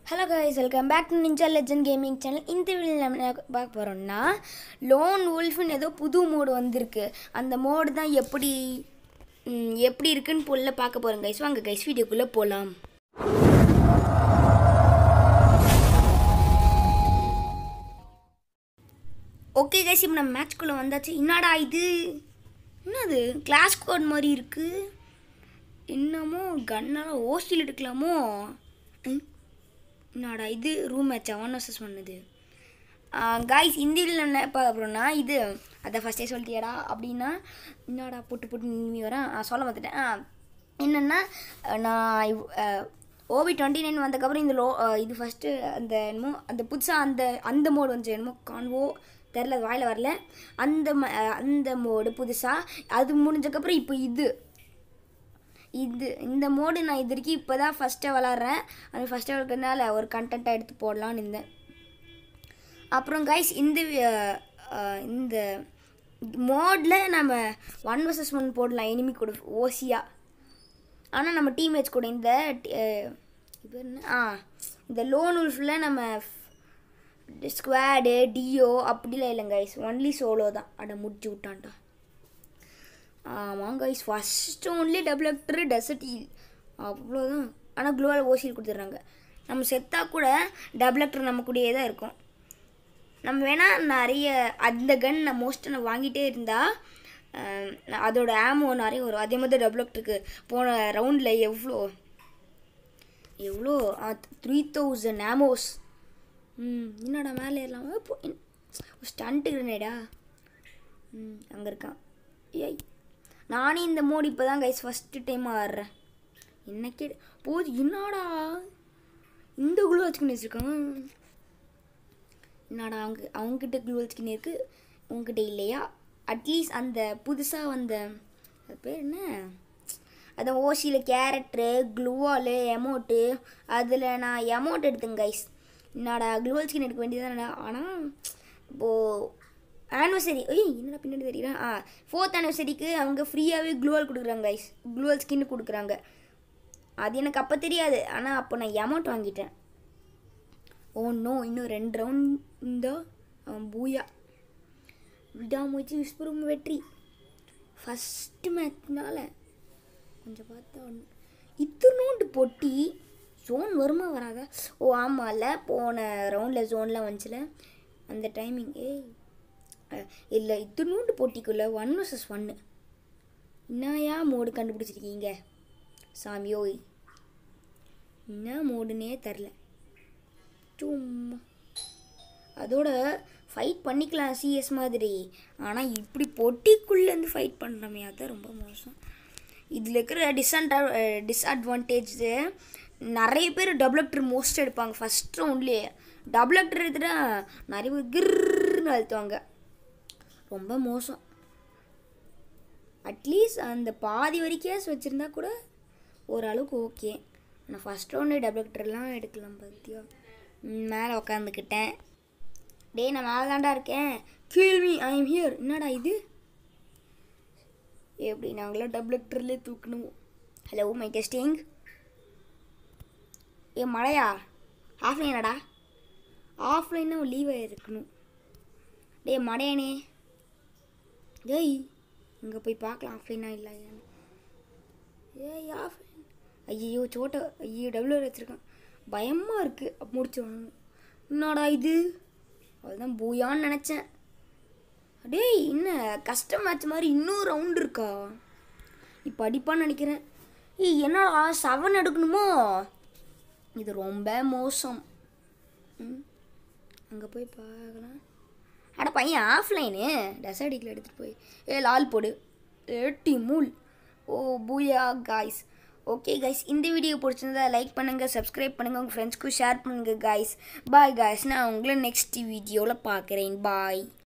hello guys welcome back to Ninja Legend gaming channel இந்த video நம்ம என்ன பார்க்க போகிறோம்னா லோன் உல்ஃப்னு ஏதோ புது மோடு வந்திருக்கு அந்த மோடு தான் எப்படி ம், எப்படி இருக்குன்னு புள்ள பார்க்க போகிறோம் கைஸ் வாங்க கைஸ் வீடியோக்குள்ளே போகலாம் ஓகே கைஸ் இப்போ நம்ம மேட்ச்குள்ளே வந்தாச்சு என்னடா இது என்னது கிளாஸ் கோட் மாதிரி இருக்குது என்னமோ கன்னெல்லாம் ஓஸ்டில் எடுக்கலாமோ ம் என்னடா இது ரூம் மேட்சா ஒன் வர்சஸ் பண்ணுது காய்ஸ் இந்தியில் என்ன பார்க்க போகிறோம்னா இது அதை ஃபஸ்ட்டே சொல்லிட்டியாடா அப்படின்னா என்னடா போட்டு போட்டு நிம்மி வரேன் ஆ, சொல்ல வந்துட்டேன் ஆ, என்னென்னா நான் ஓவி டுவெண்ட்டி நைன் வந்ததுக்கப்புறம் இந்த லோ ஆ, இது ஃபஸ்ட்டு அந்த என்னமோ அந்த புதுசாக அந்த அந்த மோடு வந்து என்னமோ கான்வோ தெரில வாயில் வரல அந்த ம- ஆ, அந்த மோடு புதுசாக அது முடிஞ்சக்கப்புறம் இப்போ இது இது இந்த மோடு நான் இது வரைக்கும் இப்போ தான் ஃபஸ்ட்டு விளாட்றேன் அது ஃபஸ்ட்டு விளாட்றதுனால ஒரு கண்டென்ட்டாக எடுத்து போடலான்னு இருந்தேன் அப்புறம் கைஸ் இந்த வி- அஹ் இந்த மோடில் நம்ம ஒன் வர்சஸ் ஒன் போடலாம் எனிமி கூட ஓசியாக ஆனால் நம்ம டீம்மேட்ஸ் கூட இந்த அஹ், இது பேர் என்ன ஆ இந்த லோன் உல்ஃபில் நம்ம ஸ்குவாடு டியோ அப்படிலாம் இல்லை கைஸ் ஒன்லி சோலோ தான் அட முடிச்சு விட்டான்டா ஆமாம் கைஸ் ஃபஸ்ட்டு ஒன்லி டெவலப்டர் டெசர்ட் ஹீல் அவ்வளோதான் ஆனால் க்ளோவால் ஓசியில் கொடுத்துட்றாங்க நம்ம செத்தா கூட டெவலப்டர் நம்ம கூடயே தான் இருக்கும் நம்ம வேணால் நிறைய அந்த கன் நான் மோஸ்ட்டாக நான் வாங்கிட்டே இருந்தால் அதோட ஆமோ நிறைய வரும் அதே மாதிரி டெவலப்டருக்கு போன ரவுண்டில் எவ்வளோ எவ்வளோ த்ரீ தௌசண்ட் ஆமோஸ் ம் என்னடா மேலே ஏறலாம் போ ஸ்டண்ட்டு கிரனேடா ம் அங்கே இருக்கான் ஏய் நானே இந்த மோடி இப்போ தான் கைஸ் ஃபஸ்ட்டு டைம் ஆடுறேன் என்ன கேடு போது என்னடா இந்த குழு வச்சுக்கின்னு வச்சுருக்கான் என்னடா அவங்க அவங்ககிட்ட க்ளூ வச்சுக்கின்னு இருக்கு உங்ககிட்ட இல்லையா அட்லீஸ்ட் அந்த புதுசாக வந்த அது பேர் என்ன அந்த ஓசியில் கேரக்டரு க்ளூவாலு எமௌண்ட்டு அதில் நான் எமௌண்ட் எடுத்தேன் கைஸ் என்னடா க்ளூவல் ஸ்கின் எடுக்க வேண்டியதானடா ஆனால் இப்போது ஆனிவர்சரி ஏய் என்னடா பின்னாடி தெரியுறா ஆ ஃபோர்த் ஆனிவர்சரிக்கு அவங்க ஃப்ரீயாகவே க்ளூவல் கொடுக்குறாங்க கைஸ் க்ளூவல் ஸ்கின் கொடுக்குறாங்க அது எனக்கு அப்போ தெரியாது ஆனால் அப்போ நான் எமௌண்ட் வாங்கிட்டேன் ஓ நோ இன்னும் ரெண்டு ரவுண்ட் இந்த பூயா விடாமுயற்சி விஸ்வரம் வெற்றி ஃபஸ்ட்டு மேட்ச்னால கொஞ்சம் பார்த்தா ஒன்று இத்தனோண்டு பொட்டி ஜோன் வருமா வராதா ஓ ஆமாம்ல போன ரவுண்டில் ஜோன்லாம் வந்துச்சுல அந்த டைமிங் ஏய் அஹ், இல்லை இத்தனோண்டு போட்டிக்குள்ளே ஒன் வர்சஸ் ஒன்று என்னையா மோடு கண்டுபிடிச்சிருக்கீங்க சாமியோய் என்ன மோடுனே தெரில சும்மா அதோட ஃபைட் பண்ணிக்கலாம் சிஎஸ் மாதிரி ஆனால் இப்படி பொட்டிக்குள்ளேருந்து ஃபைட் பண்ணுறோமே அதுதான் ரொம்ப மோசம் இதில் இருக்கிற டிஸ்அட்வா டிஸ்அட்வான்டேஜ் நிறைய பேர் டெவலப்டர் மோஸ்ட் எடுப்பாங்க ஃபஸ்ட் ரவுண்ட்லேயே டெவலப்டர் எடுத்துட்டா நிறைய பேர் கிர்ன்னு அழுத்துவாங்க ரொம்ப மோசம் அட்லீஸ்ட் அந்த பாதி வரைக்கும் வச்சுருந்தா கூட ஓரளவுக்கு ஓகே நான் ஃபஸ்ட் ரவுண்டு டெவலப்டர்லாம் எடுக்கலாம் பார்த்தியா மேலே உக்காந்துக்கிட்டேன் டேய் நான் மேலே தான்டா இருக்கேன் கேள்வி ஐ எம் ஹியர் என்னடா இது எப்படி நாங்களாம் டெவலப்டர்லேயே தூக்கணும் ஹலோ மை டெஸ்டிங் ஏ மழையா ஆஃப்லைனடா ஆஃப்லைன்னா லீவாக இருக்கணும் டேய் மடையானே டேய் இங்கே போய் பார்க்கலாம் ஆஃப்லைனா இல்லை ஏய் ஆஃப்லைன் ஐயோ சோட்டை ஐயோ டபுள் வச்சுருக்கான் பயமாக இருக்குது முடிச்சோம் என்னடா இது அதுதான் பூயான்னு நினச்சேன் டேய் என்ன கஷ்டம் மேட்ச் மாதிரி இன்னும் ரவுண்ட் இருக்கா இப்போ அடிப்பான்னு நினைக்கிறேன் ஏய் என்னடா செவன் எடுக்கணுமோ இது ரொம்ப மோசம் ம் அங்கே போய் பார்க்கலாம் அட பையன் ஆஃப்லைனு டெசர்டிக்கில் எடுத்துகிட்டு போய் ஏ லால் போடு ஏட்டி மூல் oh booyah guys okay guys இந்த வீடியோ பிடிச்சிருந்தா லைக் பண்ணுங்கள் சப்ஸ்கிரைப் பண்ணுங்கள் உங்கள் ஃப்ரெண்ட்ஸ்க்கும் ஷேர் பண்ணுங்கள் காய்ஸ் பாய் காய்ஸ் நான் உங்களை நெக்ஸ்ட் வீடியோவில் பார்க்குறேன் பாய்